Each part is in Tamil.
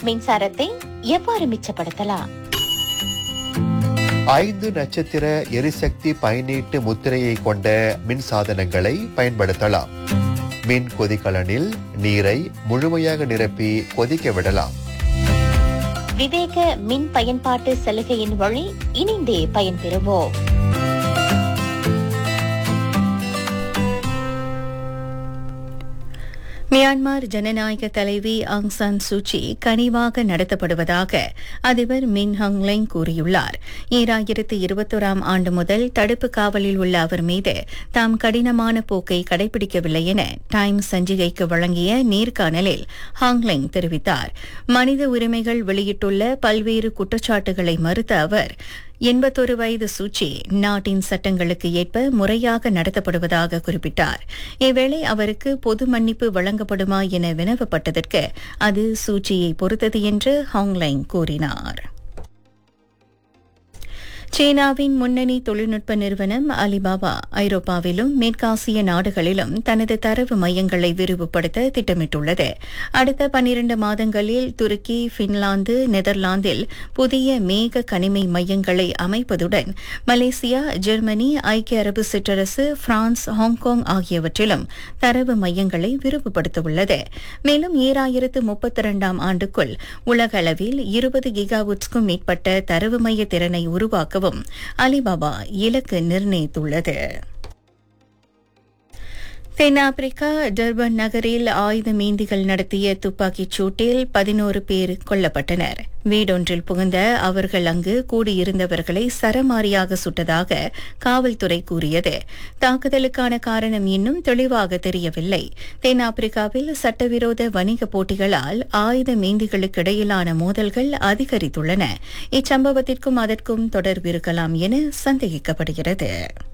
மின்சாரத்தை எவ்வாறு மிச்சப்படுத்தலாம் ஐந்து நட்சத்திர எரிசக்தி பயனீட்டு முத்திரையை கொண்ட மின் சாதனங்களை பயன்படுத்தலாம் மின் கொதிகலனில் நீரை முழுமையாக நிரப்பி கொதிக்க விடலாம் விவேக மின் பயன்பாட்டு சலுகையின் வழி இணைந்தே பயன்பெறுவோம் மியான்மர் ஜனநாயக தலைவி ஆங் சான் சூச்சி கனிவாக நடத்தப்படுவதாக அதிபர் மின் ஹங்லெங் கூறியுள்ளார் ஈராயிரத்து இருபத்தோராம் ஆண்டு முதல் தடுப்பு காவலில் உள்ள அவர் மீது தாம் கடினமான போக்கை கடைபிடிக்கவில்லை என டைம் சஞ்சிகைக்கு வழங்கிய நேர்காணலில் ஹாங்லெங் தெரிவித்தார் மனித உரிமைகள் வெளியிட்டுள்ள பல்வேறு குற்றச்சாட்டுகளை மறுத்த அவர் எண்பத்தொரு வயது சூச்சி நாட்டின் சட்டங்களுக்கு ஏற்ப முறையாக நடத்தப்படுவதாக குறிப்பிட்டார் இவ்வேளை அவருக்கு பொது மன்னிப்பு வழங்கப்படுமா என வினவப்பட்டதற்கு அது சூச்சியை பொறுத்தது என்று ஹாங்லைங் கூறினார் சீனாவின் முன்னணி தொழில்நுட்ப நிறுவனம் அலிபாபா ஐரோப்பாவிலும் மேற்காசிய நாடுகளிலும் தனது தரவு மையங்களை விரிவுபடுத்த திட்டமிட்டுள்ளது அடுத்த பனிரண்டு மாதங்களில் துருக்கி பின்லாந்து நெதர்லாந்தில் புதிய மேக கனிமை மையங்களை அமைப்பதுடன் மலேசியா ஜெர்மனி ஐக்கிய அரபு சிற்றரசு பிரான்ஸ் ஹாங்காங் ஆகியவற்றிலும் தரவு மையங்களை விரிவுபடுத்தவுள்ளது மேலும் ஈராயிரத்து முப்பத்தி இரண்டாம் ஆண்டுக்குள் உலக அளவில் இருபது கிகாவுட்ஸ்க்கும் மேற்பட்ட தரவு மைய திறனை உருவாக்கவும் அலிபாபா இலக்கு நிர்ணயித்துள்ளது தென்னாப்பிரிக்கா டர்பன் நகரில் ஆயுத மீந்திகள் நடத்திய துப்பாக்கிச் சூட்டில் பதினோரு பேர் கொல்லப்பட்டனர் வீடொன்றில் புகுந்த அவர்கள் அங்கு கூடியிருந்தவர்களை சரமாரியாக சுட்டதாக காவல்துறை கூறியது தாக்குதலுக்கான காரணம் இன்னும் தெளிவாக தெரியவில்லை தென்னாப்பிரிக்காவில் சட்டவிரோத வணிக போட்டிகளால் ஆயுத மீந்திகளுக்கு இடையிலான மோதல்கள் அதிகரித்துள்ளன இச்சம்பவத்திற்கும் அதற்கும் தொடர்பிருக்கலாம் என சந்தேகிக்கப்படுகிறது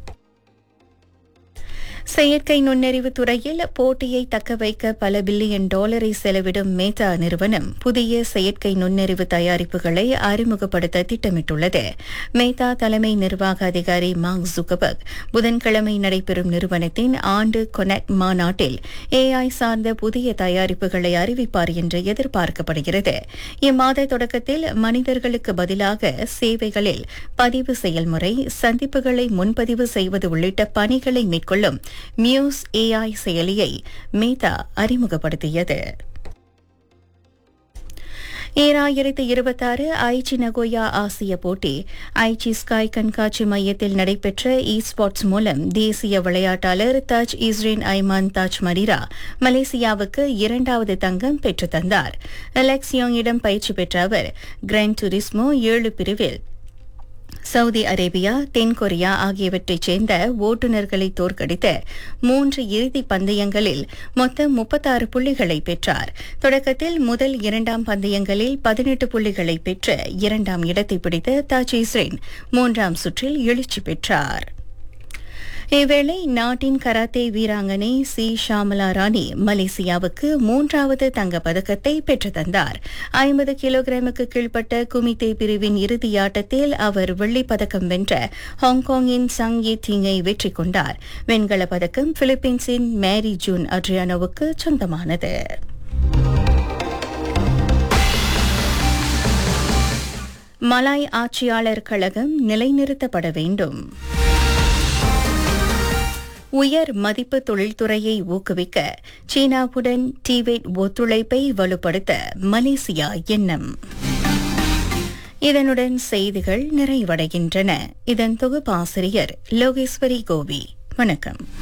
செயற்கை நுண்ணறிவு துறையில் போட்டியை தக்க வைக்க பல பில்லியன் டாலரை செலவிடும் மேத்தா நிறுவனம் புதிய செயற்கை நுண்ணறிவு தயாரிப்புகளை அறிமுகப்படுத்த திட்டமிட்டுள்ளது மேத்தா தலைமை நிர்வாக அதிகாரி மார்க் ஜுகபர்க் புதன்கிழமை நடைபெறும் நிறுவனத்தின் ஆண்டு கொனெக்ட் மாநாட்டில் ஏஐ சார்ந்த புதிய தயாரிப்புகளை அறிவிப்பார் என்று எதிர்பார்க்கப்படுகிறது இம்மாத தொடக்கத்தில் மனிதர்களுக்கு பதிலாக சேவைகளில் பதிவு செயல்முறை சந்திப்புகளை முன்பதிவு செய்வது உள்ளிட்ட பணிகளை மேற்கொள்ளும் மியூஸ் ஏஐ செயலியை மேதா அறிமுகப்படுத்தியது ஈராயிரத்து இருபத்தாறு ஐச்சி நகோயா ஆசிய போட்டி ஐச்சி ஸ்காய் கண்காட்சி மையத்தில் நடைபெற்ற இ ஸ்போர்ட்ஸ் மூலம் தேசிய விளையாட்டாளர் தாஜ் இஸ்ரேன் ஐமான் தாஜ் மரிரா மலேசியாவுக்கு இரண்டாவது தங்கம் பெற்றுத் தந்தார் அலெக்சியோங்கிடம் பயிற்சி பெற்ற அவர் கிராண்ட் டுரிஸ்மோ ஏழு பிரிவில் சவுதி அரேபியா தென்கொரியா ஆகியவற்றைச் சேர்ந்த ஓட்டுநர்களை தோற்கடித்த மூன்று இறுதி பந்தயங்களில் மொத்தம் முப்பத்தாறு புள்ளிகளை பெற்றார் தொடக்கத்தில் முதல் இரண்டாம் பந்தயங்களில் பதினெட்டு புள்ளிகளை பெற்று இரண்டாம் இடத்தை பிடித்த தாஜ் இஸ்ரேன் மூன்றாம் சுற்றில் எழுச்சி பெற்றார் இவ்வேளை நாட்டின் கராத்தே வீராங்கனை சி ஷாமலா ராணி மலேசியாவுக்கு மூன்றாவது தங்கப் பதக்கத்தை பெற்றுத் தந்தார் ஐம்பது கிலோகிராமுக்கு கீழ்ப்பட்ட குமித்தே பிரிவின் இறுதி ஆட்டத்தில் அவர் வெள்ளிப் பதக்கம் வென்ற ஹாங்காங்கின் சங் யி திங்கை வெற்றி கொண்டார் வெண்கலப் பதக்கம் பிலிப்பீன்ஸின் மேரி ஜூன் அட்ரியானோவுக்கு சொந்தமானது மலாய் ஆட்சியாளர் கழகம் நிலைநிறுத்தப்பட வேண்டும் உயர் மதிப்பு தொழில்துறையை ஊக்குவிக்க சீனாவுடன் டிவேட் ஒத்துழைப்பை வலுப்படுத்த மலேசியா எண்ணம் இதனுடன் செய்திகள் நிறைவடைகின்றன இதன் தொகுப்பாசிரியர் லோகேஸ்வரி கோவி வணக்கம்